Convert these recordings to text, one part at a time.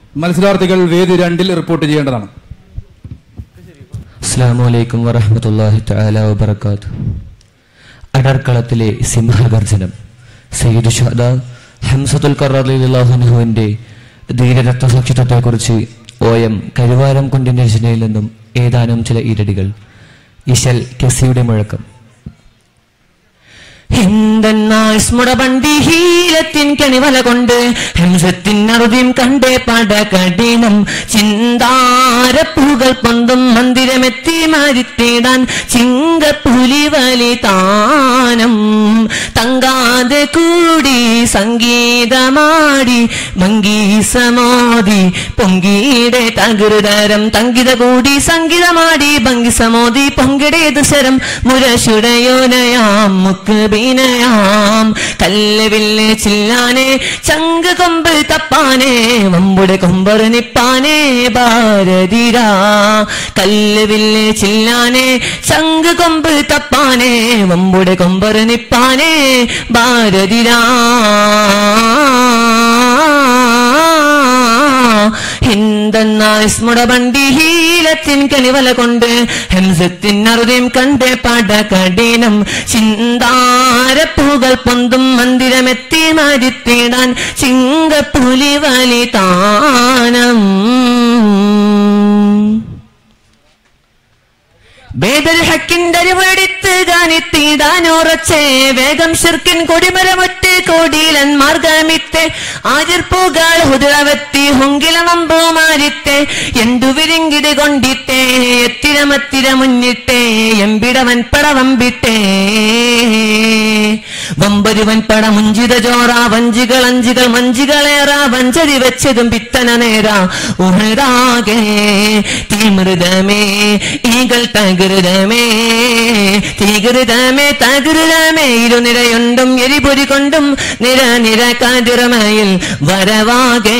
മത്സരാർത്ഥികൾ വേദി രണ്ടിൽ റിപ്പോർട്ട് ചെയ്യേണ്ടതാണ് അസ്സാം വലൈക്കും വറഹമത്തല്ലാഹി തആല വബറകാത്ത് അടർക്കളത്തിലെ സിംഹഗർജനം സയ്യിദ് ഷഹദ ഹംസത്തുൽ കറാഹുവിന്റെ ധീരരക്തസാക്ഷിത്വത്തെക്കുറിച്ച് ഒ എം കരുവാരം കുണ്ടിന്റെ രചനയിൽ നിന്നും ഏതാനും ചില ഈരടികൾ ഇശൽ കെസിയുടെ മുഴക്കം ഹിന്ദന്നാൾ സ്മുടപണ്ടി ഹീലത്തിൻ കണിവല കൊണ്ട് ഹംസത്തിൻ അറുതിയും കണ്ടേ പട കഠിനം ചിന്താരപ്പൂകൾ പൊന്തും മന്ദിരമെത്തി മാരിത്തേടാൻ ചിങ്കപ്പുലി വലി താനം തങ്കാതെ കൂടി സംഗീതമാടി മങ്കീസമോദി പൊങ്കിയുടെ തകൃതരം തങ്കിത കൂടി സംഗീതമാടി ഭംഗിസമോദി പൊങ്കിടേത് ശരം മുരശുടയോനയാം മുക്ക് ബീനയാം കല്ല് വില്ല് ചില്ലാനെ ചങ്ക് കൊമ്പ് തപ്പാനെ വമ്പുടെ കൊമ്പർ നിപ്പാനെ ഭാരതിരാ കല്ല് വില്ല് ചില്ലാനെ ചങ്ക് കൊമ്പ് തപ്പാനെ വമ്പുടെ കൊമ്പർ നിപ്പാനെ ഭാരതിരാ ഹിന്ദന്നാൾ സ്മുടബണ്ടി ഹീലത്തിൻ കനിവല കൊണ്ട് ഹംസത്തിൻ അറുതയും കണ്ട് പട കഠിനം ചിന്താരപ്പൂകൾ പൊന്തും മന്ദിരമെത്തി മാരിത്തേടാൻ ചിങ്കപ്പുലി വലി താനം ബേദൽ ഹക്കിന്റെ അരിവെടുത്ത് ഗാനിത്തിടാനുറച്ചേ വേഗം ശിർക്കിൻ കൊടിമരമൊറ്റ് കോടിയിലൻ മാർഗമിത്തെ ആജിർപ്പുകൾ ഹുദവത്തി ഹുങ്കിലമമ്പോ മാരിത്തെ എന്തു വിരിങ്കിട് കൊണ്ടിട്ടേ എത്തിരമത്തിര മുന്നിട്ടേ എമ്പിടവൻ പടവമ്പിട്ടേ വമ്പരുവൻ പട മുഞ്ചിത ചോറ വഞ്ചികൾ അഞ്ചികൾ മഞ്ചികളേറ വഞ്ചരി വെച്ചതും പിത്തന നേര ഉഹരാകെ തീമൃതമേ ഈകൾ തകൃതമേ തീകൃതമേ തകൃതമേ ഇരുനിരയുണ്ടും എരിപൊരി കൊണ്ടും നിര നിര കാതിറമയിൽ വരവാകേ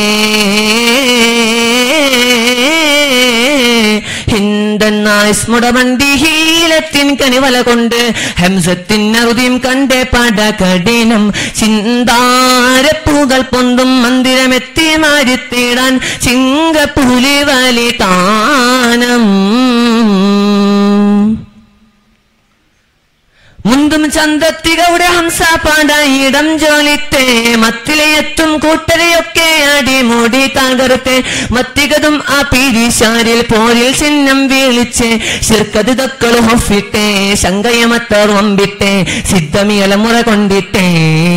ഹിന്ദന്നായ സ്മുടമണ്ടി ഹീലത്തിൻ കനിവല കൊണ്ട് ഹംസത്തിൻ അറുതിയും കണ്ടേ പട കഠിനം ചിന്താരപ്പൂകൾ പൊന്തും മന്ദിരമെത്തി മാരിത്തേടാൻ ചിങ്കപ്പുലി വലി താനം മുന്തും ചന്തത്തികയുടെ ഹംസ പാടായിടം ജോലിത്തെ മത്തിലെത്തും കൂട്ടരെയൊക്കെ അടിമൂടി തകർത്തെ മത്തികതും ആ പിരിശാരിൽ പോരിൽ ചിഹ്നം വീളിച്ച് ശിർക്കത് തൊക്കൾ ഹൊഫിട്ടെ ശങ്കയമത്തർ വമ്പിട്ടെ സിദ്ധമിയലമുറ കൊണ്ടിട്ടേ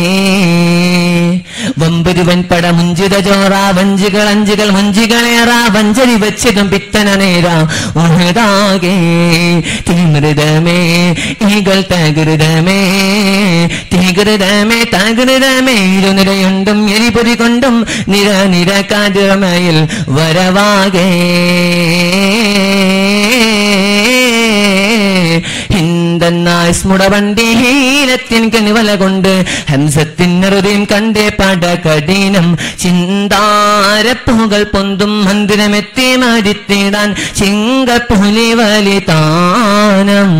വമ്പരുവൻ പട മുഞ്ചിത ചോറ വഞ്ചികൾ അഞ്ചുകൾ മഞ്ചികളേറ വഞ്ചരി വെച്ചതും പിത്തന നേര ഉണതാകെ തിമൃതമേ ഈകൾ തകൃതമേ തീകൃതമേ തകൃതമേ ഇരുനിരയുണ്ടും എരിപൊരി കൊണ്ടും നിര നിര കാതിറമയിൽ വരവാകേ ഹിന്ദന്നായ സ്മുടവണ്ടി ഹീലത്തിൻ കനിവല കൊണ്ട് ഹംസത്തിൻ ഹൃദയം കണ്ടേ പട കഠിനം ചിന്താരപ്പുകൾ പൊന്തും മന്ദിരമെത്തി മാരിത്തിടാൻ ചിങ്കപ്പുലി വലി താനം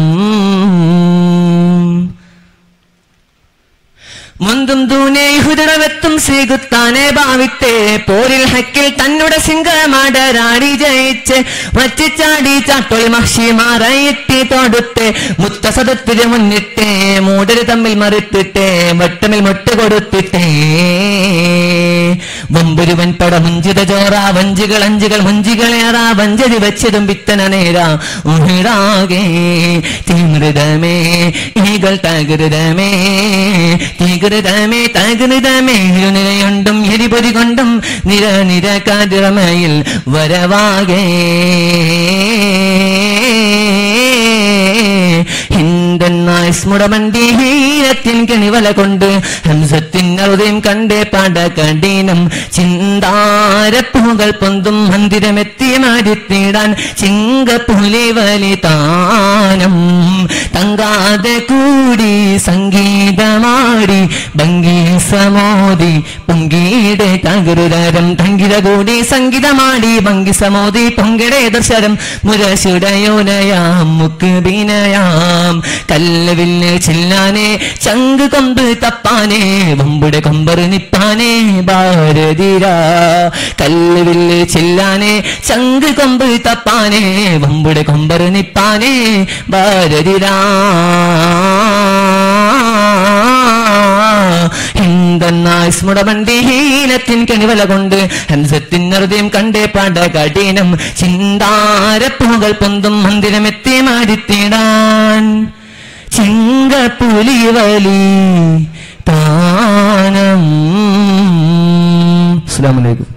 മുന്തും തൂനെ ഹുദടവെത്തും ശ്രീകുത്താനെ ഭാവിത്തെ പോരിൽ ഹക്കിൽ തന്നുടെ സിംഗമാടരാടി ജയിച്ച് വച്ചിച്ചാടി ചാട്ടൊളി മഹിമാറയിട്ടി തൊടുത്ത് മുത്തസദത്തിന് മുന്നിട്ടേ മൂടര് തമ്മിൽ മറിത്തിട്ടേ വെട്ടമിൽ മുട്ട് കൊടുത്തിട്ടേ വമ്പുരുവൻ പട മുഞ്ചിത ചോറ വഞ്ചികൾ അഞ്ചുകൾ മുഞ്ചികളേറ വഞ്ചരി വെച്ചതും പിത്തന നേര ഉഹിടാകെ തീമൃതമേ ഈകൾ തകൃതമേ തീകൃതമേ തകൃതമേ ഇരുനിരയുണ്ടും എരിപൊരി കൊണ്ടും നിര നിര കാതിറമയിൽ വരവാകേ ഹിന്ദന്നായ സ്മുടമണ്ടി ഹീരത്തിൻ കണിവല കൊണ്ട് ഹംസത്തിൻ ഹൃദയം കണ്ടേ പട കഠിനം ചിന്താരപ്പൂകൾ പൊന്തും മന്ദിരമെത്തി മാരിത്തിടാൻ ചിങ്കപ്പുലി വലി താനം തങ്കാതെ കൂടി സംഗീതമാടി ഭംഗി സമോദി പൊങ്കിയുടെ തകൃതരം തങ്കിത കൂടി സംഗീതമാടി ഭംഗി സമോദി പൊങ്കിടെ ദർശനം മുരശുടയോനയാം മുക്ക് ബീനയാം കല്ല് കല്ലുവില്ല് ചില്ലാനെ ചങ്ക് കൊമ്പ് തപ്പാനെ വമ്പുടെ കൊമ്പറ് നിപ്പാനെ ഭാരതിര കല്ലുവില്ല് ചില്ലാനെ ചങ്ക് കൊമ്പ് തപ്പാനെ വമ്പുടെ കൊമ്പറ് നിപ്പാനെ ഭാരതിരാ എന്തെന്നായി സ്മുടവണ്ടി ഹീനത്തിൻ കണിവല കൊണ്ട് ഹംസത്തിൻ ഹൃദയം കണ്ടേ പട കഠിനം ചിന്താരപ്പുകൾ പൊന്തും മന്ദിരമെത്തി മാടിത്തിടാൻ ചിങ്കപ്പുലി വലി താനം അസ്സലാമു അലൈക്കും